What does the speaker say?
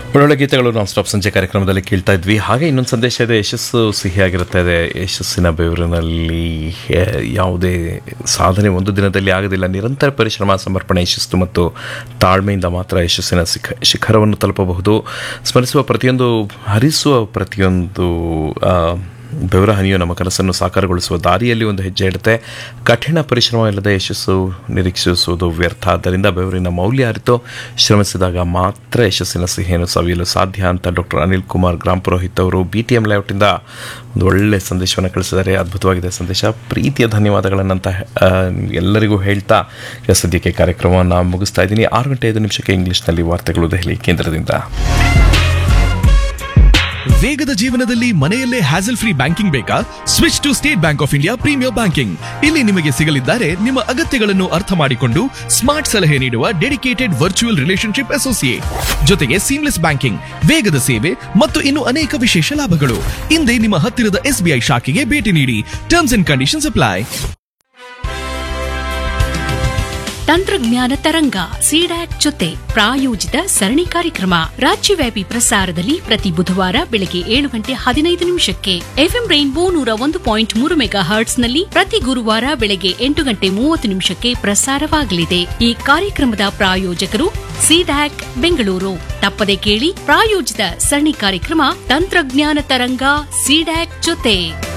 ಒಳ್ಳೊಳ್ಳೆ ಗೀತೆಗಳು non stop ಸಂಜೆ ಕಾರ್ಯಕ್ರಮದಲ್ಲಿ ಕೇಳ್ತಾ ಇದ್ವಿ ಹಾಗೆ ಇನ್ನೊಂದು ಸಂದೇಶ ಇದೆ ಯಶಸ್ಸು ಸಿಹಿಯಾಗಿರುತ್ತೆ ಇದೆ ಯಶಸ್ಸಿನ ಬೆವರಿನಲ್ಲಿ ಆ, ಯಾವುದೇ ಸಾಧನೆ ಒಂದು ದಿನದಲ್ಲಿ ಆಗೋದಿಲ್ಲ ನಿರಂತರ ಪರಿಶ್ರಮ ಸಮರ್ಪಣೆ ಯಶಸ್ಸು ಮತ್ತು ತಾಳ್ಮೆಯಿಂದ ಮಾತ್ರ ಯಶಸ್ಸಿನ ಶಿಖ ಶಿಖರವನ್ನು ತಲುಪಬಹುದು ಸ್ಮರಿಸುವ ಪ್ರತಿಯೊಂದು ಹರಿಸುವ ಪ್ರತಿಯೊಂದು ಆ, ಬೆವರ ಹನಿಯು ನಮ್ಮ ಕನಸನ್ನು ಸಾಕಾರಗೊಳಿಸುವ ದಾರಿಯಲ್ಲಿ ಒಂದು ಹೆಜ್ಜೆ ಇಡುತ್ತೆ ಕಠಿಣ ಪರಿಶ್ರಮ ಇಲ್ಲದೆ ಯಶಸ್ಸು ನಿರೀಕ್ಷಿಸುವುದು ವ್ಯರ್ಥ ಆದ್ದರಿಂದ ಬೆವರಿನ ಮೌಲ್ಯ ಅರಿತು ಶ್ರಮಿಸಿದಾಗ ಮಾತ್ರ ಯಶಸ್ಸಿನ ಸಿಹಿಯನ್ನು ಸವಿಯಲು ಸಾಧ್ಯ ಅಂತ ಡಾಕ್ಟರ್ ಅನಿಲ್ ಕುಮಾರ್ ಗ್ರಾಮ್ ಪುರೋಹಿತ್ ಅವರು ಬಿ ಟಿ ಎಂ ಲೇಔಟಿಂದ ಒಂದು ಒಳ್ಳೆ ಸಂದೇಶವನ್ನು ಕಳಿಸಿದ್ದಾರೆ ಅದ್ಭುತವಾಗಿದೆ ಸಂದೇಶ ಪ್ರೀತಿಯ ಧನ್ಯವಾದಗಳನ್ನಂತ ಆ, ಎಲ್ಲರಿಗೂ ಹೇಳ್ತಾ ಈಗ ಸದ್ಯಕ್ಕೆ ಕಾರ್ಯಕ್ರಮವನ್ನು ಮುಗಿಸ್ತಾ ಇದ್ದೀನಿ ಆರು ಗಂಟೆ ಐದು ನಿಮಿಷಕ್ಕೆ ಇಂಗ್ಲಿಷ್ನಲ್ಲಿ ವಾರ್ತೆಗಳು ದೆಹಲಿ ಕೇಂದ್ರದಿಂದ ವೇಗದ ಜೀವನದಲ್ಲಿ ಮನೆಯಲ್ಲೇ ಹ್ಯಾಸಲ್ ಫ್ರೀ ಬ್ಯಾಂಕಿಂಗ್ ಬೇಕಾ switch to State Bank of India premier banking ಇಲ್ಲಿ ನಿಮಗೆ ಸಿಗಲಿದ್ದಾರೆ ನಿಮ್ಮ ಅಗತ್ಯಗಳನ್ನು ಅರ್ಥ ಮಾಡಿಕೊಂಡು ಸ್ಮಾರ್ಟ್ ಸಲಹೆ ನೀಡುವ ಡೆಡಿಕೇಟೆಡ್ ವರ್ಚುವಲ್ ರಿಲೇಶನ್ಶಿಪ್ ಅಸೋಸಿಯೇಟ್ ಜೊತೆಗೆ ಸೀಮ್ಲೆಸ್ ಬ್ಯಾಂಕಿಂಗ್ ವೇಗದ ಸೇವೆ ಮತ್ತು ಇನ್ನು ಅನೇಕ ವಿಶೇಷ ಲಾಭಗಳು ಹಿಂದೆ ನಿಮ್ಮ ಹತ್ತಿರದ ಎಸ್ಬಿಐ ಶಾಖೆಗೆ ಭೇಟಿ ನೀಡಿ ಟರ್ಮ್ಸ್ ಅಂಡ್ ಕಂಡೀಷನ್ಸ್ ಅಪ್ಲೈ ತಂತ್ರಜ್ಞಾನ ತರಂಗ ಸಿಡ್ಯಾಕ್ ಜೊತೆ ಪ್ರಾಯೋಜಿತ ಸರಣಿ ಕಾರ್ಯಕ್ರಮ ರಾಜ್ಯವ್ಯಾಪಿ ಪ್ರಸಾರದಲ್ಲಿ ಪ್ರತಿ ಬುಧವಾರ ಬೆಳಗ್ಗೆ ಏಳು ಗಂಟೆ ಹದಿನೈದು ನಿಮಿಷಕ್ಕೆ ಎಫ್ಎಂ ರೈನ್ಬೋ ನೂರ ಒಂದು ಪಾಯಿಂಟ್ ಮೂರು ಮೆಗಾ ಹರ್ಟ್ಸ್ನಲ್ಲಿ ಪ್ರತಿ ಗುರುವಾರ ಬೆಳಗ್ಗೆ ಎಂಟು ಗಂಟೆ ಮೂವತ್ತು ನಿಮಿಷಕ್ಕೆ ಪ್ರಸಾರವಾಗಲಿದೆ ಈ ಕಾರ್ಯಕ್ರಮದ ಪ್ರಾಯೋಜಕರು ಸಿಡ್ಯಾಕ್ ಬೆಂಗಳೂರು ತಪ್ಪದೆ ಕೇಳಿ ಪ್ರಾಯೋಜಿತ ಸರಣಿ ಕಾರ್ಯಕ್ರಮ ತಂತ್ರಜ್ಞಾನ ತರಂಗ ಸಿಡ್ಯಾಕ್ ಜೊತೆ